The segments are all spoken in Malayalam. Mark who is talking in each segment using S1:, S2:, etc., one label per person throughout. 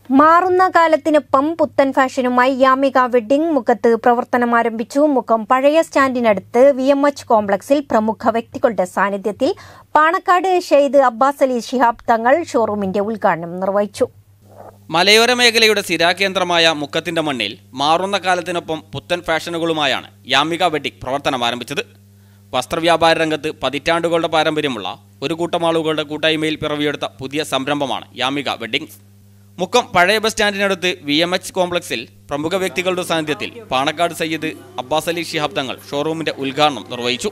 S1: മാറുന്ന കാലത്തിനൊപ്പം പുത്തൻ ഫാഷനുമായി യാമിക വെഡ്ഡിംഗ് മുഖത്ത് പ്രവർത്തനം ആരംഭിച്ചു മുഖം പഴയ സ്റ്റാൻഡിനടുത്ത് വി എം എച്ച് കോംപ്ലക്സിൽ പ്രമുഖ വ്യക്തികളുടെ സാന്നിധ്യത്തിൽ പാണക്കാട് ഷെയ്ദ് അബ്ബാസ് അലി ശിഹാബ് തങ്ങൾ ഷോറൂമിന്റെ ഉദ്ഘാടനം നിർവഹിച്ചു
S2: മലയോര മേഖലയുടെ സ്ഥിരാകേന്ദ്രമായ മുക്കത്തിന്റെ മണ്ണിൽ മാറുന്ന കാലത്തിനൊപ്പം പുത്തൻ ഫാഷനുകളുമായാണ് യാമിക വെഡ്ഡിംഗ് പ്രവർത്തനം ആരംഭിച്ചത് വസ്ത്രവ്യാപാര രംഗത്ത് പതിറ്റാണ്ടുകളുടെ പാരമ്പര്യമുള്ള ഒരു കൂട്ടം ആളുകളുടെ കൂട്ടായ്മയിൽ പിറവിയെടുത്ത പുതിയ സംരംഭമാണ് യാമിക വെഡ്ഡിംഗ്സ് മുക്കം പഴയ ബസ് സ്റ്റാൻഡിനടുത്ത് വി എം എച്ച് കോംപ്ലക്സിൽ പ്രമുഖ വ്യക്തികളുടെ സാന്നിധ്യത്തിൽ പാണക്കാട് സയ്യിദ് അബ്ബാസ് അലി ശിഹാബ് തങ്ങൾ ഷോറൂമിന്റെ ഉദ്ഘാടനം നിർവഹിച്ചു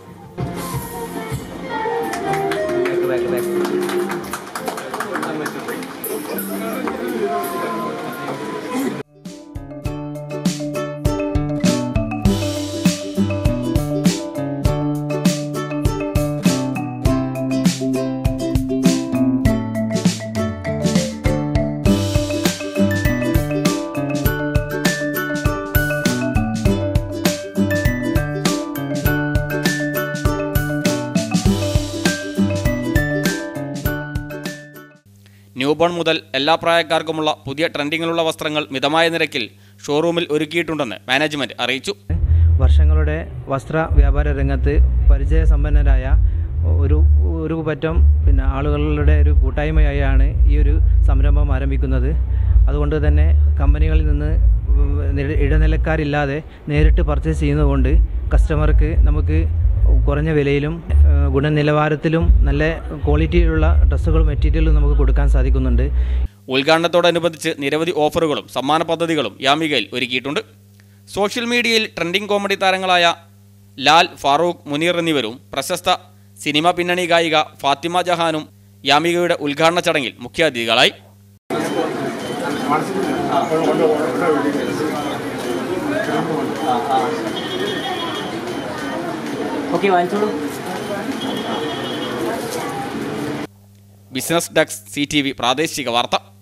S2: ന്യൂബോൺ മുതൽ എല്ലാ പ്രായക്കാർക്കുമുള്ള പുതിയ ട്രെൻഡിങ്ങിലുള്ള വസ്ത്രങ്ങൾ മിതമായ നിരക്കിൽ ഷോറൂമിൽ ഒരുക്കിയിട്ടുണ്ടെന്ന് മാനേജ്മെന്റ് അറിയിച്ചു
S3: വർഷങ്ങളുടെ വസ്ത്ര വ്യാപാര രംഗത്ത് പരിചയസമ്പന്നരായ ഒരു ഒരു പറ്റം പിന്നെ ആളുകളുടെ ഒരു കൂട്ടായ്മയായാണ് ഈ ഒരു സംരംഭം ആരംഭിക്കുന്നത് അതുകൊണ്ട് തന്നെ കമ്പനികളിൽ നിന്ന് നിര- ഇടനിലക്കാരില്ലാതെ നേരിട്ട് പർച്ചേസ് ചെയ്യുന്നതുകൊണ്ട് കസ്റ്റമർക്ക് നമുക്ക് കുറഞ്ഞ വിലയിലും ഏഹ്, ഗുണനിലവാരത്തിലും നല്ല ക്വാളിറ്റിയിലുള്ള ഡ്രസ്സുകളും മെറ്റീരിയലും നമുക്ക് കൊടുക്കാൻ സാധിക്കുന്നുണ്ട്
S2: ഉദ്ഘാടനത്തോടനുബന്ധിച്ച് നിരവധി ഓഫറുകളും സമ്മാന പദ്ധതികളും യാമികയിൽ ഒരുക്കിയിട്ടുണ്ട് സോഷ്യൽ മീഡിയയിൽ ട്രെൻഡിംഗ് കോമഡി താരങ്ങളായ ലാൽ ഫാറൂഖ് മുനീർ എന്നിവരും പ്രശസ്ത സിനിമ പിന്നണി ഗായിക ഫാത്തിമ ജഹാനും യാമികയുടെ ഉദ്ഘാടന ചടങ്ങിൽ മുഖ്യാതിഥികളായി
S4: ഓക്കെ വാങ്ങിച്ചോളൂ
S2: business desk C T V പ്രാദേശിക വാർത്ത